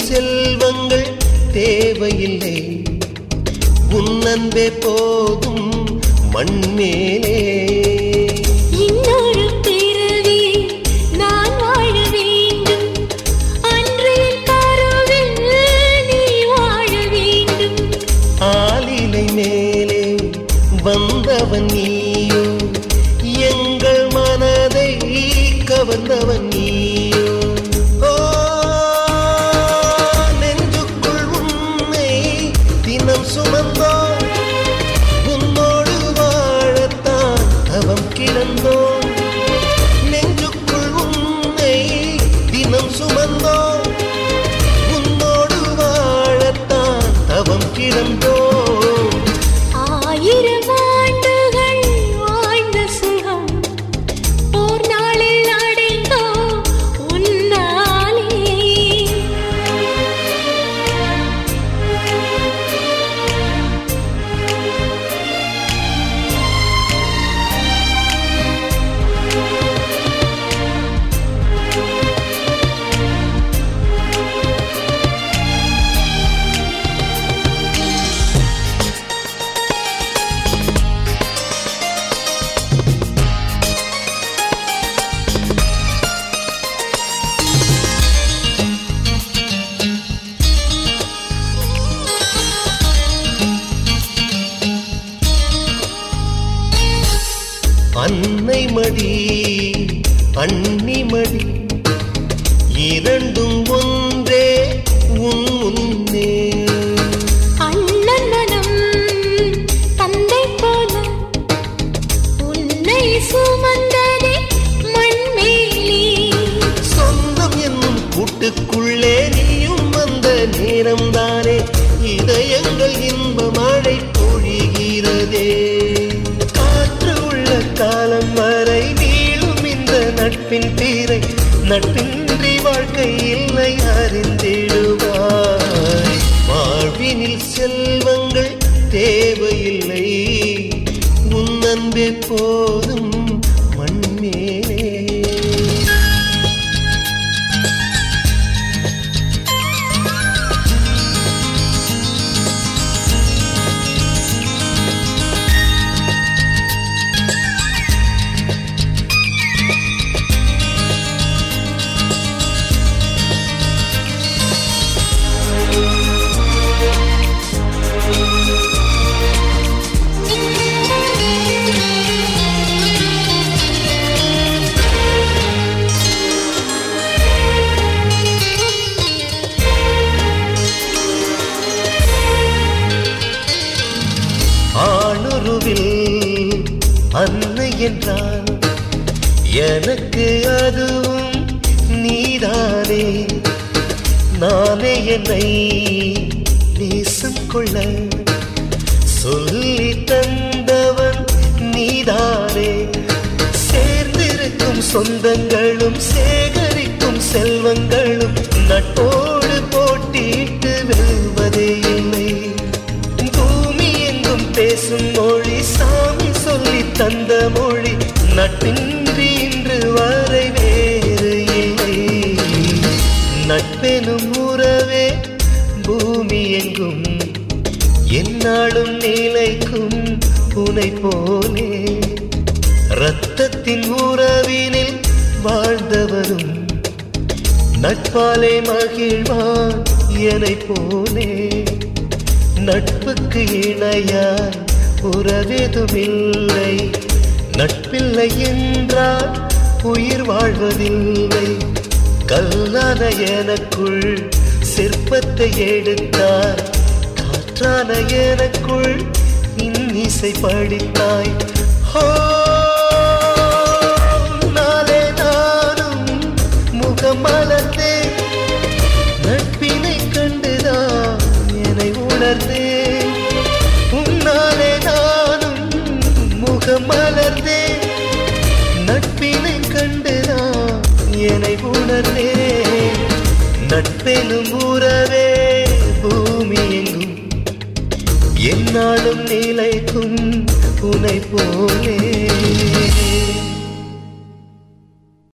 செல்வங்கள் தேவையில்லை உன் அன்பே போதும் மண்மேலே இன்னொரு பிறவி நான் வாழ வேண்டும் அன்றைய கருவில் நீ வாழ வேண்டும் ஆலிலை மேலே வந்தவன் நீயோ எங்கள் மனதை கவர்ந்தவன் நீயோ ஓ, நெஞ்சுக்குள் உன்னை தினம் சுமந்தோம் உன்னோடு வாழத்தான் தவம் கிடந்தோம் நெஞ்சுக்குள் உன்னை தினம் சுமந்தோம் உன்னோடு வாழத்தான் தவம் கிடந்தோம் ஆயிரம் ஆண்டுகள் வாழ்ந்த சுகம் ஓர் நாளில் அடைந்தோ உன்னாலே அன்னை மடி அன்னி மடி இரண்டும் ஒன்றே உன் முன்னே அண்ணன் மனம் தந்தை போல உன்னை சுமந்ததே மண்மேலே சொந்தம் என்னும் கூட்டுக்குள்ளே நீயும் வந்த நேரம்தானே இதயங்கள் இன்ப மழை பொழிகிறதே காற்று உள்ள காலம் வரை நீளும் இந்த நட்பின் தீரை நட்பின்றி வாழ்க்கை இல்லை அறிந்திடுவாய் வாழ்வினில் செல்வங்கள் தேவையில்லை உன் அன்பே போதும் மண்மேலே ஆணுருவில் அன்னை என்றால் எனக்கு அதுவும் நீதானே நானே என்னை நேசம் கொள்ள சொல்லி தந்தவன் நீதானே சேர்ந்திருக்கும் சொந்தங்களும் சேகரிக்கும் செல்வங்களும் நட்போடு போட்டியிட்டு வெல்வதே இல்லை பூமி எங்கும் பேசும் மொழி சாமி சொல்லி தந்த மொழி நட்பின்றி இன்று வரை வேறு இல்லை நட்பெனும் உறவே பூமி எங்கும் என்னாலும் நிலைக்கும் உனை போலே இரத்தத்தின் உறவினில் வாழ்ந்தவரும் நட்பாலே மகிழ்வான் எனை போலே நட்புக்கு இணையாய் உறவெதுமில்லை நட்பில்லை என்றால் உயிர் வாழ்வதில்லை கல்லான எனக்குள் சிற்பத்தை எடுத்தார் காற்றான எனக்குள் இன்னிசை படித்தாய் ஹோ நாளே நானும் முகமலர்ந்தேன் நட்பினை கண்டுதான் என்னை உணர்ந்தேன் உன்னாலே நானும் முகமலர்ந்தேன் நட்பினை கண்டுதான் என்னை உணர்ந்தேன் நட்பெனும் உறவே பூமி எங்கும் என்னாலும் நிலைக்கும் உனை போலே